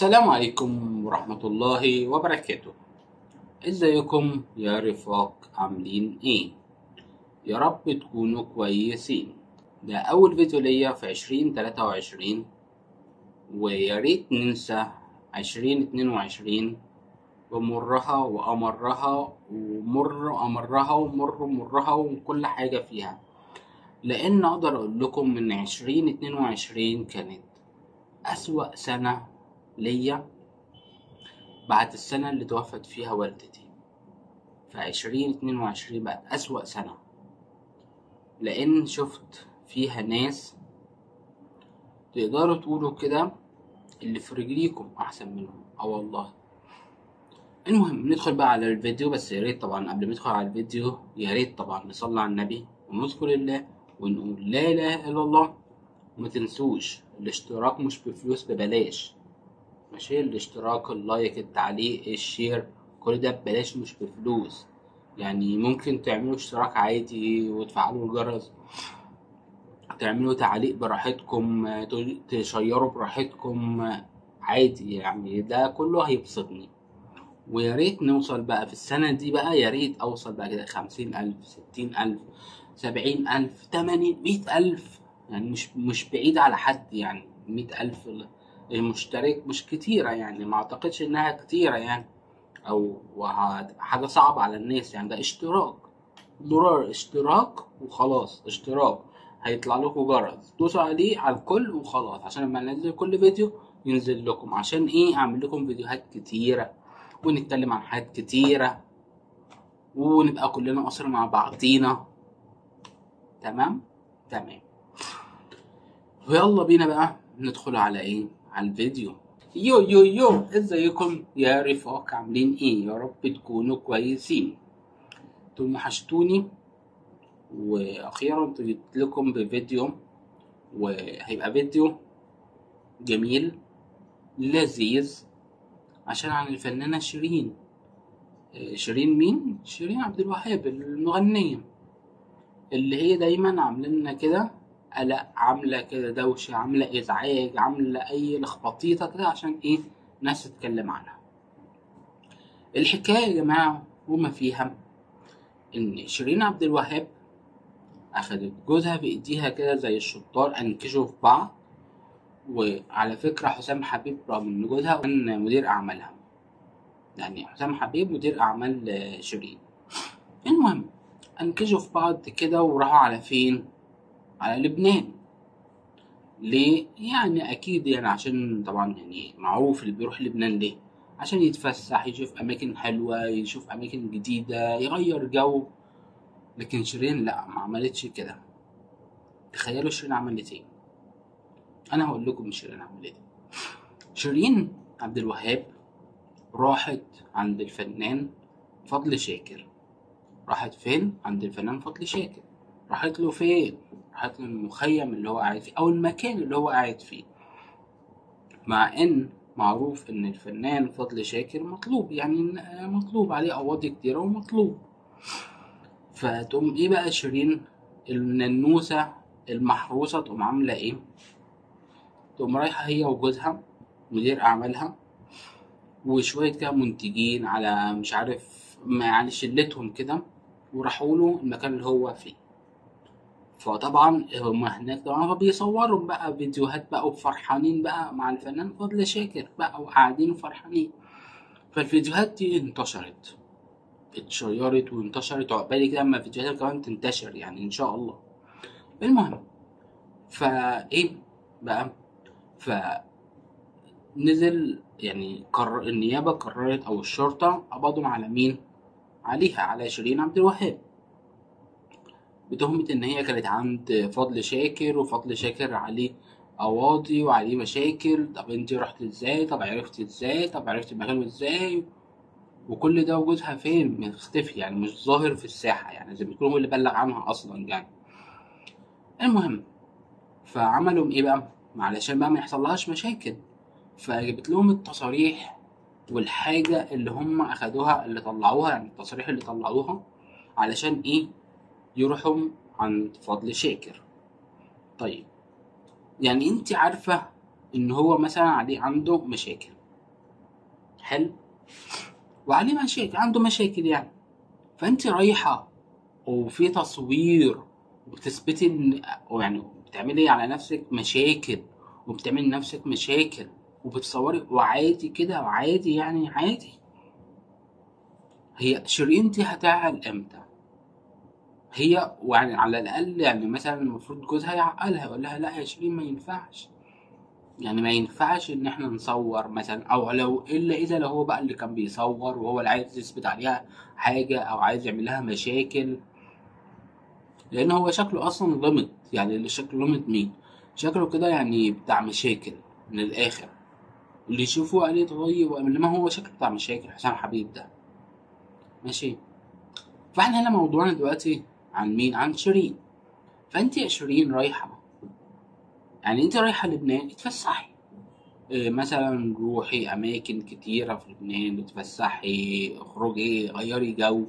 السلام عليكم ورحمة الله وبركاته ازيكم يا رفاق عاملين ايه يا رب تكونوا كويسين ده اول فيديو ليا في عشرين تلاتة وعشرين ويا ريت ننسى عشرين اتنين وعشرين ومرها وأمرها ومر أمرها ومر مرها وكل حاجة فيها لأن أقدر أقول لكم إن عشرين اتنين وعشرين كانت أسوأ سنة ليا بعد السنة اللي توفت فيها والدتي فعشرين اتنين وعشرين بقت أسوأ سنة لأن شفت فيها ناس تقدروا تقولوا كده اللي في رجليكم أحسن منهم اه والله المهم ندخل بقى على الفيديو بس يا ريت طبعا قبل ما ندخل على الفيديو يا ريت طبعا نصلي على النبي ونذكر الله ونقول لا اله الا الله وما تنسوش الاشتراك مش بفلوس ببلاش ماشي الاشتراك اللايك التعليق الشير كل ده ببلاش مش بفلوس يعني ممكن تعملوا اشتراك عادي وتفعلوا الجرس تعملوا تعليق براحتكم تشيروا براحتكم عادي يعني ده كله هيبسطني ويا ريت نوصل بقى في السنة دي بقى يا ريت أوصل بقى كده خمسين ألف ستين ألف سبعين ألف تمانين مية ألف يعني مش مش بعيد على حد يعني مية ألف المشترك مش كتيرة يعني ما أعتقدش إنها كتيرة يعني أو حاجة صعبة على الناس يعني ده اشتراك زرار اشتراك وخلاص اشتراك هيطلع لكم جرس دوسوا عليه على الكل وخلاص عشان لما انزل كل فيديو ينزل لكم عشان ايه اعمل لكم فيديوهات كتيره ونتكلم عن حاجات كتيرة ونبقى كلنا أسرة مع بعضينا تمام تمام ويلا بينا بقى ندخل على ايه على الفيديو يو يو يو ازيكم يا رفاق عاملين ايه يا رب تكونوا كويسين انتم وحشتوني واخيرا جيت لكم بفيديو وهيبقى فيديو جميل لذيذ عشان عن الفنانة شيرين شيرين مين؟ شيرين عبد الوهاب المغنية اللي هي دايما عاملة لنا كده قلق عاملة كده دوشة عاملة إزعاج عاملة أي لخبطيطة كده عشان إيه ناس تتكلم عنها الحكاية يا جماعة وما فيها إن شيرين عبد الوهاب أخدت جوزها بإيديها كده زي الشطار أنكشوا في بعض وعلى فكرة حسام حبيب رغم إن جوزها كان مدير أعمالها يعني حسام حبيب مدير أعمال شيرين المهم أنكشوا في بعض كده وراحوا على فين؟ على لبنان ليه؟ يعني أكيد يعني عشان طبعا يعني معروف اللي بيروح لبنان ليه؟ عشان يتفسح يشوف أماكن حلوة يشوف أماكن جديدة يغير جو لكن شيرين لأ ما عملتش كده تخيلوا شيرين عملت ايه؟ انا هقول لكم شيرين عملت ايه شيرين عبد الوهاب راحت عند الفنان فضل شاكر راحت فين عند الفنان فضل شاكر راحت له فين راحت له المخيم اللي هو قاعد فيه او المكان اللي هو قاعد فيه مع ان معروف ان الفنان فضل شاكر مطلوب يعني مطلوب عليه قواضي كتيرة ومطلوب فتقوم ايه بقى شيرين الننوسة المحروسة تقوم عاملة ايه تقوم رايحة هي وجوزها مدير أعمالها وشوية كده منتجين على مش عارف يعني شلتهم كده وراحوا له المكان اللي هو فيه فطبعا هما هناك طبعا بيصوروا بقى فيديوهات بقى وفرحانين بقى مع الفنان فضل شاكر بقى وقاعدين وفرحانين فالفيديوهات دي انتشرت اتشيرت وانتشرت عقبالي كده اما الفيديوهات كمان تنتشر يعني ان شاء الله المهم فايه بقى فنزل يعني قرر النيابة قررت أو الشرطة قبضوا على مين؟ عليها على شيرين عبد الوهاب بتهمة إن هي كانت عند فضل شاكر وفضل شاكر عليه قواضي وعليه مشاكل طب انت رحت ازاي طب عرفتي ازاي طب عرفتي مكانه ازاي وكل ده وجودها فين مختفي يعني مش ظاهر في الساحة يعني زي ما بيكون هو اللي بلغ عنها أصلا يعني المهم فعملوا ايه بقى علشان بقى ما يحصلهاش مشاكل فجبت لهم التصاريح والحاجة اللي هم أخدوها اللي طلعوها يعني التصاريح اللي طلعوها علشان إيه يروحوا عند فضل شاكر طيب يعني انت عارفة ان هو مثلا عليه عنده مشاكل حلو وعليه مشاكل عنده مشاكل يعني فانت رايحه وفي تصوير وبتثبتي ان يعني بتعملي على نفسك مشاكل وبتعملي لنفسك مشاكل وبتصوري وعادي كده وعادي يعني عادي هي شيرين دي هتعقل امتى هي يعني على الاقل يعني مثلا المفروض جوزها يعقلها يقول لها لا يا شيرين ما ينفعش يعني ما ينفعش ان احنا نصور مثلا او لو الا اذا لو هو بقى اللي كان بيصور وهو اللي عايز يثبت عليها حاجه او عايز يعمل لها مشاكل لان هو شكله اصلا لمط يعني اللي شكله لمط مين شكله كده يعني بتاع مشاكل من الاخر اللي يشوفه قال لي طيب انما هو شكله بتاع مشاكل حسام حبيب ده ماشي فاحنا هنا موضوعنا دلوقتي عن مين عن شيرين فانت يا شيرين رايحه يعني انت رايحه لبنان اتفسحي إيه مثلا روحي اماكن كتيره في لبنان اتفسحي اخرجي غيري جو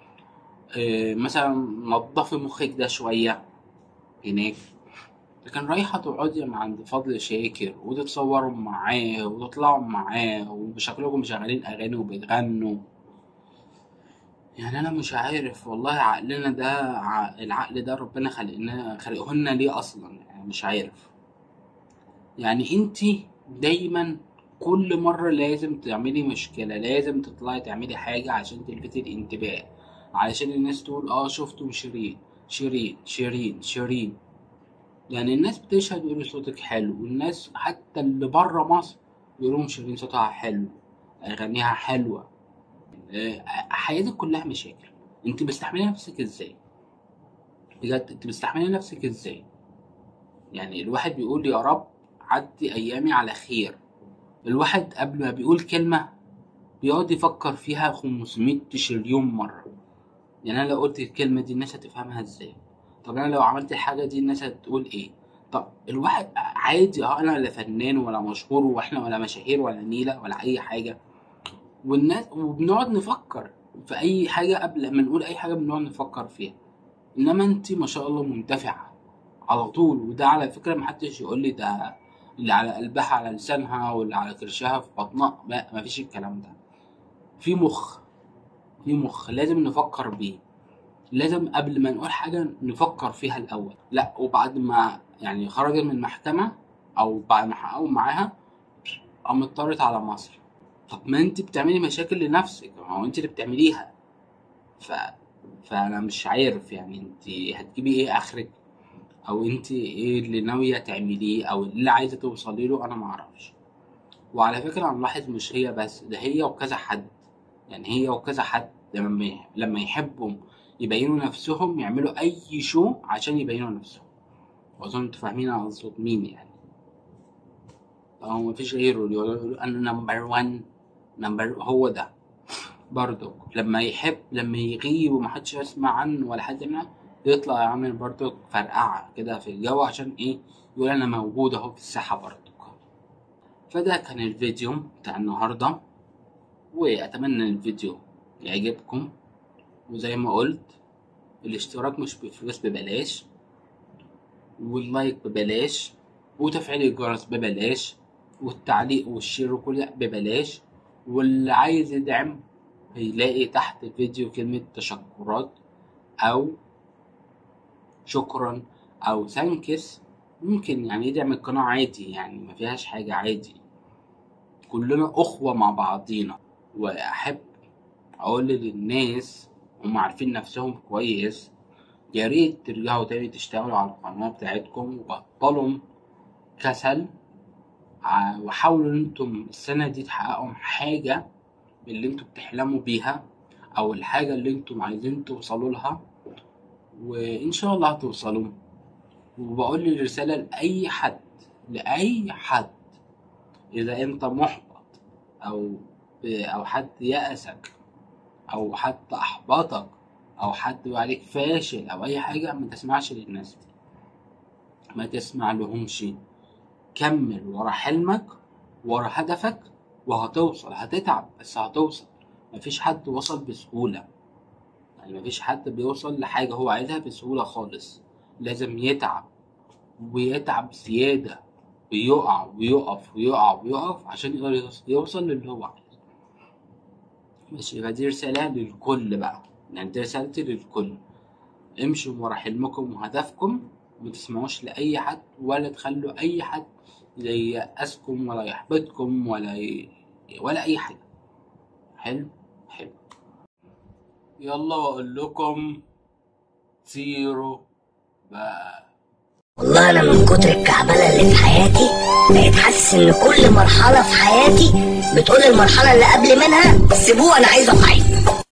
إيه مثلا نضفي مخك ده شويه هناك لكن رايحة تقعدي مع عند فضل شاكر وتتصوروا معاه وتطلعوا معاه وبشكلكم مشغلين أغاني وبتغنوا يعني أنا مش عارف والله عقلنا ده ع- العقل ده ربنا خلقنا خلقهن ليه أصلا يعني مش عارف يعني انتي دايما كل مرة لازم تعملي مشكلة لازم تطلعي تعملي حاجة عشان تلفتي الانتباه علشان الناس تقول اه شفتوا شيرين شيرين شيرين شيرين يعني الناس بتشهد ويقولوا صوتك حلو والناس حتى اللي بره مصر يقولوا شيرين صوتها حلو اغانيها حلوة آه، حياتك كلها مشاكل انت مستحملة نفسك ازاي بجد انت مستحملة نفسك ازاي يعني الواحد بيقول يا رب عدي ايامي على خير الواحد قبل ما بيقول كلمة بيقعد يفكر فيها 500 تريليون مرة يعني انا لو قلت الكلمة دي الناس هتفهمها ازاي طب انا لو عملت الحاجة دي الناس هتقول ايه طب الواحد عادي اه انا لا فنان ولا مشهور واحنا ولا مشاهير ولا نيلة ولا اي حاجة والناس وبنقعد نفكر في اي حاجة قبل ما نقول اي حاجة بنقعد نفكر فيها انما انت ما شاء الله منتفعة على طول وده على فكرة محدش يقول لي ده اللي على قلبها على لسانها واللي على كرشها في بطنها لا مفيش الكلام ده في مخ في مخ لازم نفكر بيه لازم قبل ما نقول حاجة نفكر فيها الأول لا وبعد ما يعني خرجت من المحكمة أو بعد ما حققوا معاها قام اضطرت على مصر طب ما انت بتعملي مشاكل لنفسك ما هو انت اللي بتعمليها ف... فأنا مش عارف يعني انت هتجيبي ايه آخرك او انت ايه اللي ناوية تعمليه او اللي عايزة توصلي له انا معرفش وعلى فكرة انا ملاحظ مش هي بس ده هي وكذا حد يعني هي وكذا حد لما لما يحبوا يبينوا نفسهم يعملوا اي شو عشان يبينوا نفسهم واظن انتوا فاهمين انا اقصد مين يعني هو مفيش غيره اللي يقولوا انا نمبر وان نمبر هو ده برضه لما يحب لما يغيب ومحدش يسمع عنه ولا حد منه يطلع يعمل برضه فرقعة كده في الجو عشان ايه يقول انا موجود اهو في الساحة برضه فده كان الفيديو بتاع النهاردة واتمنى الفيديو يعجبكم وزي ما قلت الاشتراك مش بفلوس ببلاش واللايك ببلاش وتفعيل الجرس ببلاش والتعليق والشير وكل ده ببلاش واللي عايز يدعم هيلاقي تحت الفيديو كلمة تشكرات أو شكرا أو ثانكس ممكن يعني يدعم القناة عادي يعني ما فيهاش حاجة عادي كلنا أخوة مع بعضينا وأحب أقول للناس هم عارفين نفسهم كويس يا ريت ترجعوا تاني تشتغلوا على القناة بتاعتكم وبطلوا كسل ع- وحاولوا ان انتم السنة دي تحققوا حاجة من اللي انتم بتحلموا بيها او الحاجة اللي انتم عايزين توصلوا لها وان شاء الله هتوصلوا وبقول لي رسالة لأي حد لأي حد إذا أنت محبط أو أو حد يأسك أو حد أحبطك أو حد بيقول عليك فاشل أو أي حاجة ما تسمعش للناس دي ما تسمع لهمش كمل ورا حلمك ورا هدفك وهتوصل هتتعب بس هتوصل مفيش حد وصل بسهولة يعني مفيش حد بيوصل لحاجة هو عايزها بسهولة خالص لازم يتعب ويتعب زيادة ويقع ويقف ويقع ويقف عشان يقدر يوص- يوصل للي هو عايزه ماشي يبقى دي رسالة للكل بقى يعني دي رسالتي للكل امشوا ورا حلمكم وهدفكم ما تسمعوش لأي حد ولا تخلوا أي حد ييأسكم ولا يحبطكم ولا ي... ولا أي حاجة حلو حلو يلا أقول لكم طيروا بقى والله انا من كتر الكعبله اللي في حياتي بقيت حاسس ان كل مرحله في حياتي بتقول المرحله اللي قبل منها سيبوه انا عايز اقعد